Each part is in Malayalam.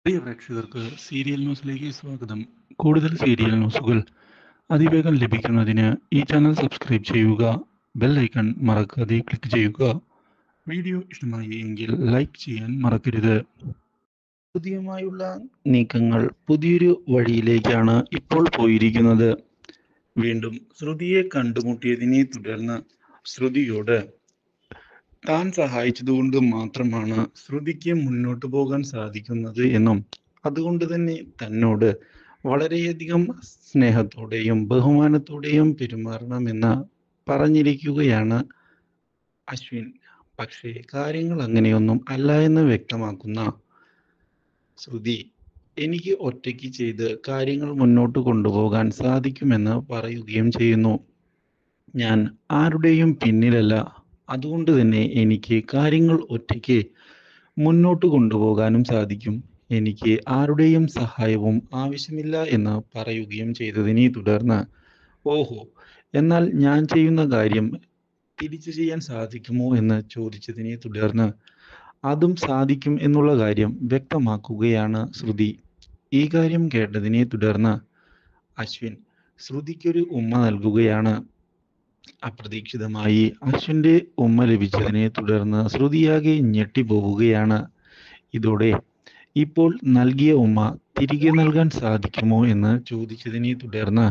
പ്രിയ പ്രേക്ഷകർക്ക് സീരിയൽ ന്യൂസിലേക്ക് സ്വാഗതം കൂടുതൽ സീരിയൽ ന്യൂസുകൾ അതിവേഗം ലഭിക്കുന്നതിന് ഈ ചാനൽ സബ്സ്ക്രൈബ് ചെയ്യുക ബെൽ ഐക്കൺ മറക്കാതെ ക്ലിക്ക് ചെയ്യുക വീഡിയോ ഇഷ്ടമായി എങ്കിൽ ലൈക്ക് ചെയ്യാൻ മറക്കരുത് പുതിയമായുള്ള നീക്കങ്ങൾ പുതിയൊരു വഴിയിലേക്കാണ് ഇപ്പോൾ പോയിരിക്കുന്നത് വീണ്ടും ശ്രുതിയെ കണ്ടുമുട്ടിയതിനെ തുടർന്ന് ശ്രുതിയോട് താൻ സഹായിച്ചതുകൊണ്ട് മാത്രമാണ് ശ്രുതിക്ക് മുന്നോട്ട് പോകാൻ സാധിക്കുന്നത് എന്നും അതുകൊണ്ട് തന്നെ തന്നോട് വളരെയധികം സ്നേഹത്തോടെയും ബഹുമാനത്തോടെയും പെരുമാറണമെന്ന് പറഞ്ഞിരിക്കുകയാണ് അശ്വിൻ പക്ഷേ കാര്യങ്ങൾ അങ്ങനെയൊന്നും അല്ല എന്ന് വ്യക്തമാക്കുന്ന ശ്രുതി എനിക്ക് ഒറ്റയ്ക്ക് ചെയ്ത് കാര്യങ്ങൾ മുന്നോട്ട് കൊണ്ടുപോകാൻ സാധിക്കുമെന്ന് പറയുകയും ചെയ്യുന്നു ഞാൻ ആരുടെയും പിന്നിലല്ല അതുകൊണ്ട് തന്നെ എനിക്ക് കാര്യങ്ങൾ ഒറ്റയ്ക്ക് മുന്നോട്ട് കൊണ്ടുപോകാനും സാധിക്കും എനിക്ക് ആരുടെയും സഹായവും ആവശ്യമില്ല എന്ന് പറയുകയും ചെയ്തതിനെ തുടർന്ന് ഓഹോ എന്നാൽ ഞാൻ ചെയ്യുന്ന കാര്യം തിരിച്ചു ചെയ്യാൻ സാധിക്കുമോ എന്ന് ചോദിച്ചതിനെ തുടർന്ന് അതും സാധിക്കും എന്നുള്ള കാര്യം വ്യക്തമാക്കുകയാണ് ശ്രുതി ഈ കാര്യം കേട്ടതിനെ തുടർന്ന് അശ്വിൻ ശ്രുതിക്കൊരു ഉമ്മ നൽകുകയാണ് അപ്രതീക്ഷിതമായി അശ്വിന്റെ ഉമ്മ ലഭിച്ചതിനെ തുടർന്ന് ശ്രുതിയാകെ ഞെട്ടിപ്പോവുകയാണ് ഇതോടെ ഇപ്പോൾ നൽകിയ ഉമ്മ തിരികെ നൽകാൻ സാധിക്കുമോ എന്ന് ചോദിച്ചതിനെ തുടർന്ന്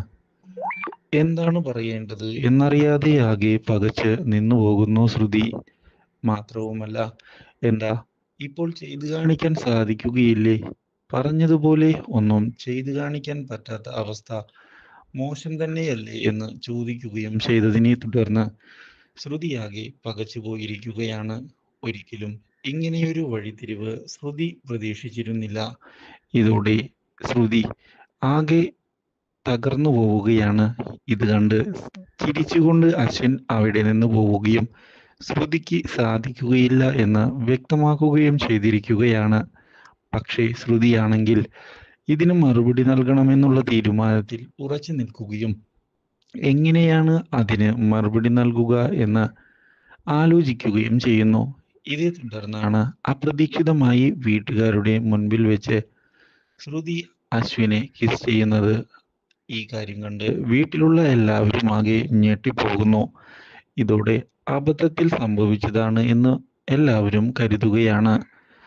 എന്താണ് പറയേണ്ടത് എന്നറിയാതെ ആകെ പകച്ച് നിന്നു പോകുന്നു ശ്രുതി മാത്രവുമല്ല എന്താ ഇപ്പോൾ ചെയ്തു കാണിക്കാൻ സാധിക്കുകയില്ലേ പറഞ്ഞതുപോലെ ഒന്നും ചെയ്തു കാണിക്കാൻ പറ്റാത്ത അവസ്ഥ മോശം തന്നെയല്ലേ എന്ന് ചോദിക്കുകയും ചെയ്തതിനെ തുടർന്ന് ശ്രുതിയാകെ പകച്ചു പോയിരിക്കുകയാണ് ഒരിക്കലും ഇങ്ങനെയൊരു വഴിത്തിരിവ് ശ്രുതി പ്രതീക്ഷിച്ചിരുന്നില്ല ഇതോടെ ശ്രുതി ആകെ തകർന്നു പോവുകയാണ് ഇത് കണ്ട് ചിരിച്ചുകൊണ്ട് അശ്വിൻ അവിടെ നിന്ന് പോവുകയും ശ്രുതിക്ക് സാധിക്കുകയില്ല എന്ന് വ്യക്തമാക്കുകയും ചെയ്തിരിക്കുകയാണ് പക്ഷേ ശ്രുതിയാണെങ്കിൽ ഇതിന് മറുപടി നൽകണമെന്നുള്ള തീരുമാനത്തിൽ ഉറച്ചു നിൽക്കുകയും എങ്ങനെയാണ് അതിന് മറുപടി നൽകുക എന്ന് ആലോചിക്കുകയും ചെയ്യുന്നു ഇതേ തുടർന്നാണ് അപ്രതീക്ഷിതമായി വീട്ടുകാരുടെ മുൻപിൽ വെച്ച് ശ്രുതി അശ്വിനെ കിസ് ചെയ്യുന്നത് ഈ കാര്യം കണ്ട് വീട്ടിലുള്ള എല്ലാവരും ആകെ ഞെട്ടിപ്പോകുന്നു ഇതോടെ അബദ്ധത്തിൽ സംഭവിച്ചതാണ് എന്ന് എല്ലാവരും കരുതുകയാണ്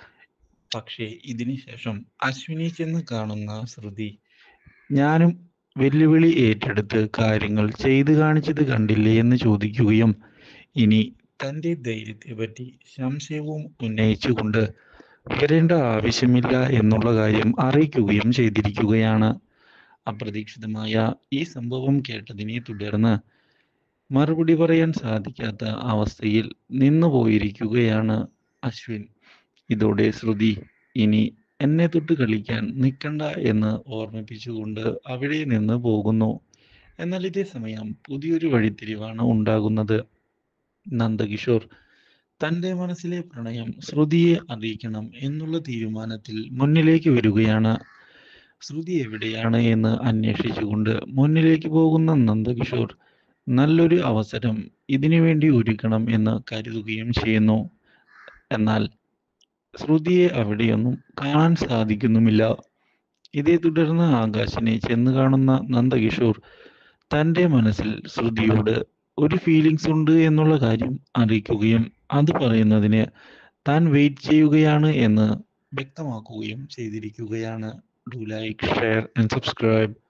പക്ഷേ ഇതിനു ശേഷം അശ്വിനെ ചെന്ന് കാണുന്ന ശ്രുതി ഞാനും വെല്ലുവിളി ഏറ്റെടുത്ത് കാര്യങ്ങൾ ചെയ്തു കാണിച്ചത് കണ്ടില്ലേ എന്ന് ചോദിക്കുകയും ഇനി തൻ്റെ ധൈര്യത്തെ പറ്റി സംശയവും ഉന്നയിച്ചുകൊണ്ട് വരേണ്ട ആവശ്യമില്ല എന്നുള്ള കാര്യം അറിയിക്കുകയും ചെയ്തിരിക്കുകയാണ് അപ്രതീക്ഷിതമായ ഈ സംഭവം കേട്ടതിനെ തുടർന്ന് മറുപടി പറയാൻ സാധിക്കാത്ത അവസ്ഥയിൽ നിന്നു പോയിരിക്കുകയാണ് അശ്വിൻ ഇതോടെ ശ്രുതി ഇനി എന്നെ തൊട്ട് കളിക്കാൻ നിൽക്കണ്ട എന്ന് ഓർമ്മിപ്പിച്ചുകൊണ്ട് അവിടെ നിന്ന് പോകുന്നു എന്നാൽ ഇതേ സമയം പുതിയൊരു വഴിത്തിരിവാണ് ഉണ്ടാകുന്നത് നന്ദകിഷോർ തൻ്റെ മനസ്സിലെ പ്രണയം ശ്രുതിയെ അറിയിക്കണം എന്നുള്ള തീരുമാനത്തിൽ മുന്നിലേക്ക് വരികയാണ് ശ്രുതി എവിടെയാണ് എന്ന് അന്വേഷിച്ചുകൊണ്ട് മുന്നിലേക്ക് പോകുന്ന നന്ദകിഷോർ നല്ലൊരു അവസരം ഇതിനു വേണ്ടി ഒരുക്കണം എന്ന് കരുതുകയും ചെയ്യുന്നു എന്നാൽ ശ്രുതിയെ അവിടെയൊന്നും കാണാൻ സാധിക്കുന്നുമില്ല ഇതേ തുടർന്ന് ആകാശിനെ ചെന്ന് കാണുന്ന നന്ദകിഷോർ തൻ്റെ മനസ്സിൽ ശ്രുതിയോട് ഒരു ഫീലിങ്സ് ഉണ്ട് എന്നുള്ള കാര്യം അറിയിക്കുകയും അത് പറയുന്നതിന് താൻ വെയിറ്റ് ചെയ്യുകയാണ് എന്ന് വ്യക്തമാക്കുകയും ചെയ്തിരിക്കുകയാണ് do like share and subscribe